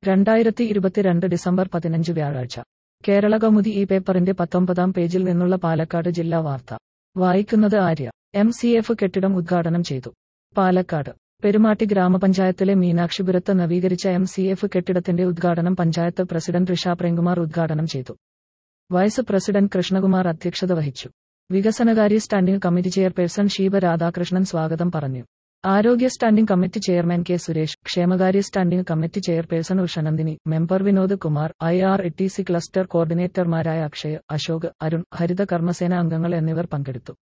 രണ്ടായിരത്തി ഇരുപത്തിരണ്ട് ഡിസംബർ പതിനഞ്ച് വ്യാഴാഴ്ച കേരള കൗമുദി ഈ പേപ്പറിന്റെ പത്തൊമ്പതാം പേജിൽ നിന്നുള്ള പാലക്കാട് ജില്ലാ വാർത്ത വായിക്കുന്നത് ആര്യ എം സി എഫ് കെട്ടിടം ഉദ്ഘാടനം ചെയ്തു പാലക്കാട് പെരുമാട്ടി ഗ്രാമപഞ്ചായത്തിലെ മീനാക്ഷിപുരത്ത് നവീകരിച്ച എം സി എഫ് കെട്ടിടത്തിന്റെ ഉദ്ഘാടനം പഞ്ചായത്ത് പ്രസിഡന്റ് ഋഷ പ്രേംകുമാർ ഉദ്ഘാടനം ചെയ്തു വൈസ് പ്രസിഡന്റ് കൃഷ്ണകുമാർ അധ്യക്ഷത വഹിച്ചു വികസനകാര്യ standing committee chairperson Sheeba Radhakrishnan സ്വാഗതം പറഞ്ഞു ആരോഗ്യ standing committee chairman K Suresh ക്ഷേമകാര്യ standing committee chairperson Ushanandini member Vinod Kumar I R E T C cluster കോർഡിനേറ്റർമാരായ അക്ഷയ് അശോക് അരുൺ ഹരിത കർമ്മസേന അംഗങ്ങൾ എന്നിവർ പങ്കെടുത്തു